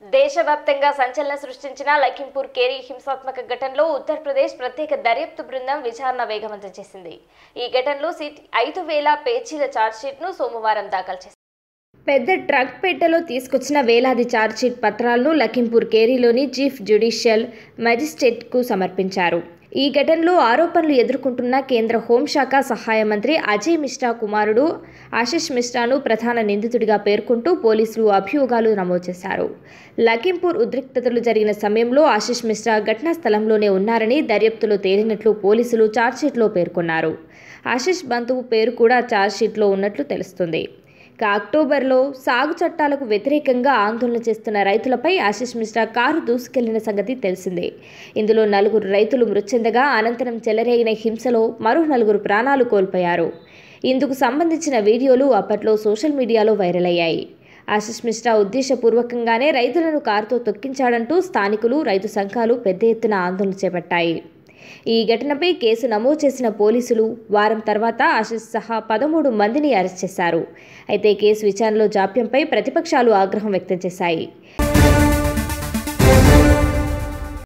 దేశవ్యాప్తంగా సంచలనం సృష్టించిన లఖింపూర్ కేరీ హింసాత్మక ఘటనలో ఉత్తరప్రదేశ్ ప్రత్యేక దర్యాప్తు బృందం విచారణ వేగవంతం చేసింది ఈ ఘటనలో సిట్ ఐదు వేల పేజీల ఛార్జ్షీట్ను సోమవారం దాఖలు చేసింది పెద్ద ట్రక్ పెట్టెలో తీసుకొచ్చిన వేలాది ఛార్జ్షీట్ పత్రాలను లఖింపూర్ కేరీలోని చీఫ్ జ్యుడిషియల్ మెజిస్ట్రేట్కు సమర్పించారు ఈ ఘటనలో ఆరోపణలు ఎదుర్కొంటున్న కేంద్ర హోంశాఖ సహాయ మంత్రి అజయ్ మిశ్రా కుమారుడు ఆశిష్ మిశ్రాను ప్రధాన నిందితుడిగా పేర్కొంటూ పోలీసులు అభియోగాలు నమోదు చేశారు లఖింపూర్ ఉద్రిక్తతలు జరిగిన సమయంలో ఆశిష్ మిశ్రా ఘటనా స్థలంలోనే ఉన్నారని దర్యాప్తులో తేలినట్లు పోలీసులు ఛార్జ్షీట్లో పేర్కొన్నారు ఆశిష్ బంధువు పేరు కూడా ఛార్జ్షీట్లో ఉన్నట్లు తెలుస్తుంది ఇక అక్టోబర్లో సాగు చట్టాలకు వ్యతిరేకంగా ఆందోళన చేస్తున్న రైతులపై ఆశిష్ మిశ్రా కారు దూసుకెళ్లిన సంగతి తెలిసిందే ఇందులో నలుగురు రైతులు మృతి చెందగా అనంతరం చెలరేగిన హింసలో మరో నలుగురు ప్రాణాలు కోల్పోయారు ఇందుకు సంబంధించిన వీడియోలు అప్పట్లో సోషల్ మీడియాలో వైరల్ అయ్యాయి ఆశిష్ మిశ్రా ఉద్దేశపూర్వకంగానే రైతులను కారుతో తొక్కించాడంటూ స్థానికులు రైతు సంఘాలు పెద్ద ఎత్తున ఆందోళన చేపట్టాయి ఈ ఘటనపై కేసు నమోదు చేసిన పోలీసులు వారం తర్వాత ఆశిష్ సహా పదమూడు మందిని అరెస్ట్ చేశారు అయితే కేసు విచారణలో జాప్యంపై ప్రతిపక్షాలు ఆగ్రహం వ్యక్తం చేశాయి